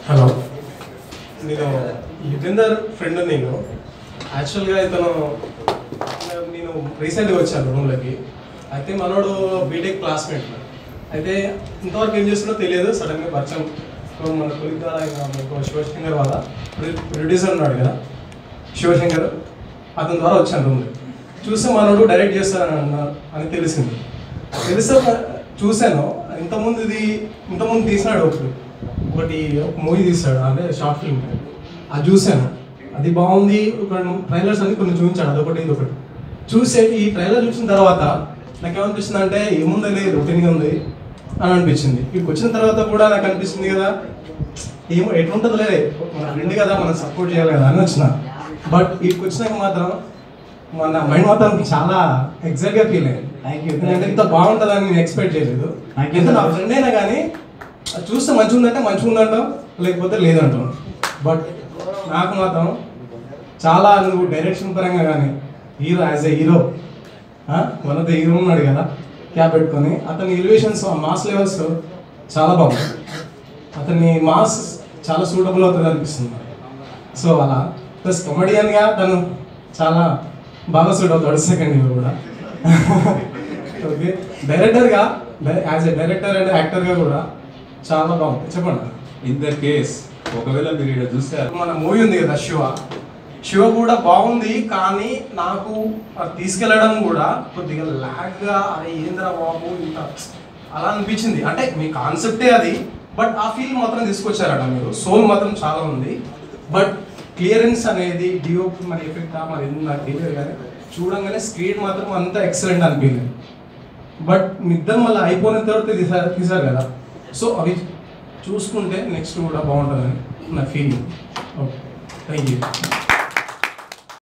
Hello నేను Yugender friend నేను యాక్చువల్గా ఇతను నేను రీసెంట్గా వచ్చాను రూమ్లోకి అయితే మనోడు బీటెక్ క్లాస్మేట్ అయితే ఇంతవరకు ఏం చేస్తుందో తెలియదు సడన్గా పరిచయం సో మన కొలిక్ ద్వారా ఇంకా మనకు శివశంకర్ వాళ్ళ ప్రొడ్యూసర్ ఉన్నాడు కదా శివశంకర్ అతని ద్వారా వచ్చాను రూమ్లో చూస్తే మనోడు డైరెక్ట్ చేస్తానని అన్నారు అని తెలిసింది తెలిసే చూశాను ఇంతకుముందు ఇది ఇంతకుముందు తీసినాడు ఒకటి ఒకటి ఒక మూవీ తీసాడు అంటే షార్ట్ ఫిల్మ్ అది చూశాను అది బాగుంది ఒక ట్రైలర్స్ అన్ని కొన్ని చూపించాడు అదొకటి ఇది ఒకటి చూసే ఈ ట్రైలర్ చూసిన తర్వాత నాకేమనిపిస్తుంది అంటే ఏముంది లేదు రొటీన్గా ఉంది అని అనిపించింది ఇక్కడికి వచ్చిన తర్వాత కూడా నాకు అనిపిస్తుంది కదా ఏమో ఎట్లుంటుంది లేదు మన ఫ్రెండ్ కదా మనం సపోర్ట్ చేయాలి కదా అని వచ్చిన బట్ ఇక్కడికి వచ్చినాక మాత్రం మన మైండ్ మాత్రం చాలా ఎగ్జైట్ గా ఫీల్ అయ్యింది Thank you. ఎందుకంటే ఇంత బాగుంటుందని నేను ఎక్స్పెక్ట్ చేయలేదు Thank you, ఎంత sir. నా ఫ్రెండ్ అయినా కానీ అది చూస్తే మంచిగా ఉందంటే మంచిగా ఉందంటాం లేకపోతే లేదంటాం బట్ నాకు మాత్రం చాలా నువ్వు డైరెక్షన్ పరంగా కానీ hero as a hero one of the hero ఉన్నాడు కదా క్యాప్ పెట్టుకొని అతని ఎలివేషన్స్ మాస్ లెవెల్స్ చాలా బాగుంది అతని మాస్ చాలా సూటబుల్ అవుతుంది అనిపిస్తుంది సో అలా ప్లస్ కమెడియన్గా తను చాలా బాగా సూట్ అవుతాడు సెకండ్ ఇయర్ కూడా ఓకే డైరెక్టర్గా యాజ్ ఎ డైరెక్టర్ అండ్ యాక్టర్గా కూడా చాలా బాగుంది చెప్పండి ఇన్ ద కేస్ ఒకవేళ మీరు ఇక్కడ చూస్తే మన మూవీ ఉంది కదా శివ శివ కూడా బాగుంది కానీ నాకు అది తీసుకెళ్ళడం కూడా కొద్దిగా లాగ్గా అరే ఏంద్రా బాబు ఇంత అలా అనిపించింది అంటే మీ కాన్సెప్టే అది బట్ ఆ ఫీల్ మాత్రం తీసుకొచ్చారట మీరు సోల్ మాత్రం చాలా ఉంది బట్ క్లియరెన్స్ అనేది డిఓపి మరి ఎఫెక్ట్ మరి ఎందుకు నాకు తెలియదు కానీ చూడంగానే స్క్రీన్ మాత్రం అంత ఎక్సలెంట్ అనిపించింది బట్ నిద్ర మళ్ళీ అయిపోయిన తర్వాత తీసారు తీసారు కదా సో అవి చూసుకుంటే నెక్స్ట్ కూడా బాగుంటుందని నా ఫీలింగ్ ఓకే థ్యాంక్ యూ